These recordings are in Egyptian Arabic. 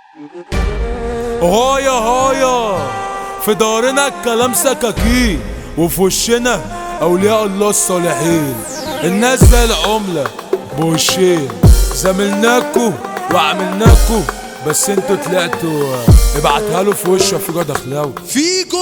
هايا هايا في دارنا الكلام سكاكين وفي وشنا اولياء الله الصالحين الناس زي العملة بوشين زملناكو وعملناكو بس انتوا طلعتوا ابعتها له في وشه في جد اخلاوي فيجو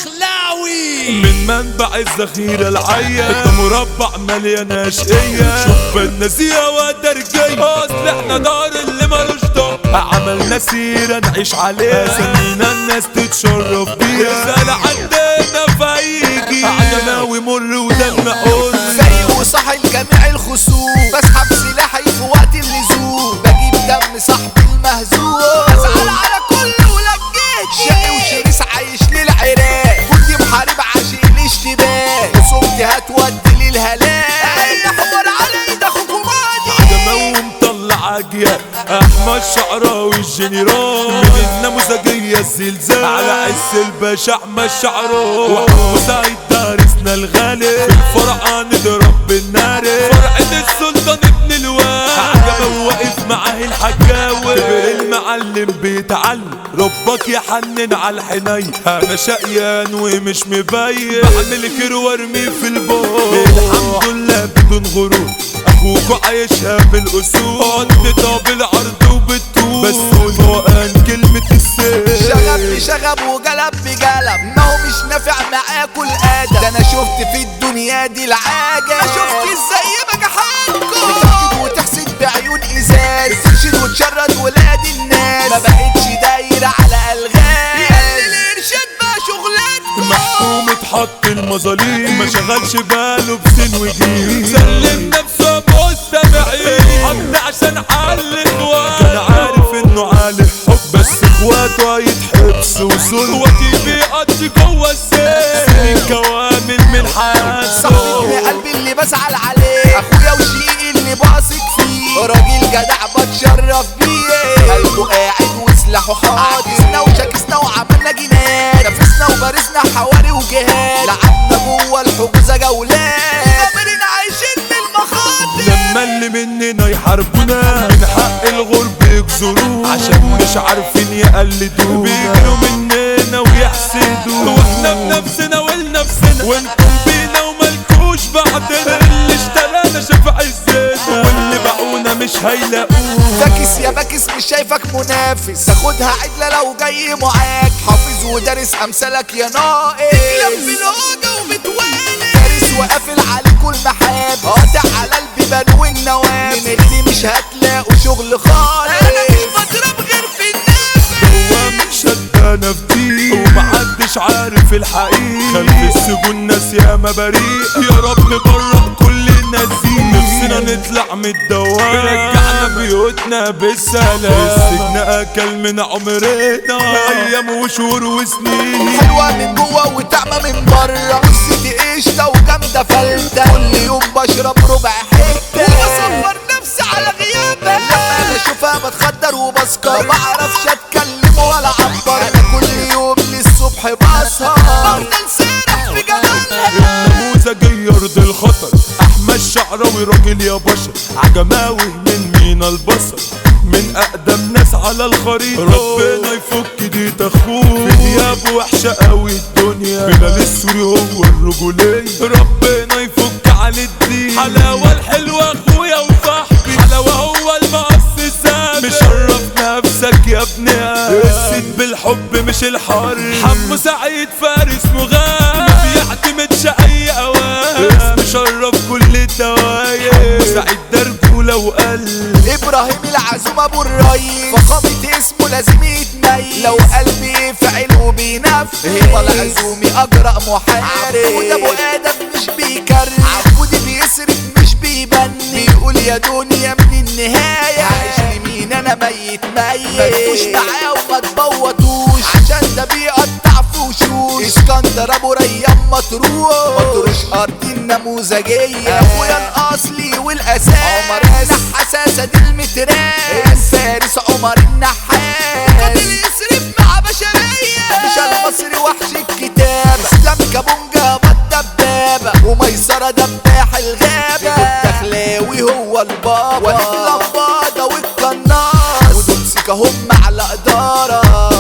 الدخلاوي من منبع الذخيرة العيا ده مربع مليان اشقية شوف النزيهة ودرجية اصل احنا دار اللي ملوش دار عملنا سيرة نعيش عليها سمينا الناس تتشرف بيها رسالة عندنا فيجي عجماوي مر ودم حر زي وصاحي لجميع الخصوم بسحب سلاحي في وقت اللزوم بجيب دم صاحبي المهزوم ازعل على كل ولجيت شقي وشريس عايش للعراق كنت محارب عاشق الاشتباك وصمت هتودي للهلاك اي حوار على ايد اخوك ومادي عجماوي مطلع اجيال احمد شعراوي الجنرال من النموذجية الزلزال على عز الباشا احمد شعراوي وحمو سعيد دارسنا الغالي في الفرقة نضرب بالنار فرقة السلطان ابن الواد عجبه واقف معاه الحكاوي كبر المعلم بيتعلم ربك يحنن على الحنين انا شقيان ومش مبين بعمل كير وارمي في البول الحمد لله بدون غرور اخوك عايشها بالاصول قد طاب العرض وبالطول بس فوقان كلمة السر شغب بشغب وجلب بجلب ما هو مش نافع معاكوا الادب ده انا شفت في الدنيا دي العاجب ما شفتش زي بجحانكم بتحقد وتحسد بعيون ازاز ترشد وتشرد ولاد الناس ما بقتش دايرة على الغاز يا الارشاد بقى شغلتكم محكوم اتحط المظاليم ما شغلش باله بسن وجيل سلم نفسه مستمعين حط عشان حل الوقت كان عارف انه عالي حب بس اخواته هيتحبس وظلم وقتي بيقضي جوه السجن سنين كوامل من صاحبي حياته ابن قلبي اللي بزعل عليه اخويا وشقيقي اللي باثق فيه راجل جدع بتشرف بيه قلبه قاعد وسلاحه حاضر عكسنا وشاكسنا وعملنا جنان نفسنا وبارزنا حواري وجهاد لعبنا جوه الحجوزه جولات عمرنا عايشين في المخاطر لما اللي مننا يحاربونا من حق الغرب يجزرونا عشان مش عارفين يقلدونا بيجروا مننا ويحسدونا واحنا بنفسنا ولنفسنا وانتم بينا وملكوش بعدنا اللي اشترانا شاف عزنا واللي باعونا مش هيلاقونا فاكس يا باكس مش شايفك منافس تاخدها عدلة لو جاي معاك حافظ ودارس امثالك يا ناقص تكلم في الهوجة وبتوالي دارس وقافل عليكوا المحاب قاطع على البيبان والنواب من اللي مش هتلاقوا شغل خالص انا مش بضرب غير في الناس هو مش شدانا في دي ومحدش عارف الحقيقة خلف السجون ناس ياما بريء يا رب جرب كل الناس دي نفسنا نطلع من الدوام رجعنا بيوتنا بالسلام السجن اكل من عمرنا ايام وشهور وسنين حلوة من جوه وطعمة من بره قصتي قشطة وجامدة فلتة كل يوم بشرب ربع حتة وبصبر نفسي على غيابها لما انا اشوفها بتخدر وبسكر ما بعرفش اتكلم ولا اعبر انا كل يوم للصبح بسهر بفضل سارح في جمالها نموذجية ارض الخطر احمد شعراوي راجل يا بشر عجماوي من مينا البصر من اقدم ناس على الخريطة ربنا يفك دي اخوه في دياب وحشة قوي الدنيا بلال السوري هو الرجولية ربنا يفك على الدين حلاوة الحلوة اخويا وصاحبي حلاوة هو المؤسسات مشرف نفسك يا ابني السيد بالحب مش الحر حمو سعيد فارس مغاب ما بيعتمدش اي اوان مشرف كل الدوايا حمو سعيد ده رجولة وقلب ابراهيم العزوم ابو الري فخامة اسمه لازم يتميز لو قلبي يفعل وبينفذ هبه العزومي اجرأ محارب عبود ابو ادم مش بيكرر عبود بيسرق مش بيبني بيقول يا دنيا من النهاية عايش لمين انا ميت ميت مالكوش معاه وما تبوطوش عشان ده بيقطع في وشوش اسكندر ابو ريان مطروح مطروش ارض النموذجية اخويا الاصلي والاساس عمر النحاس اسد المتراس الفارس عمر النحاس قاتل يصرف مع بشرية مش المصري وحش الكتاب اسلام كابونجا الدبابة وميسرة دباح الغابة الدخلاوي هو البابا وليد لمبادة والقناص ودول هم على إدارة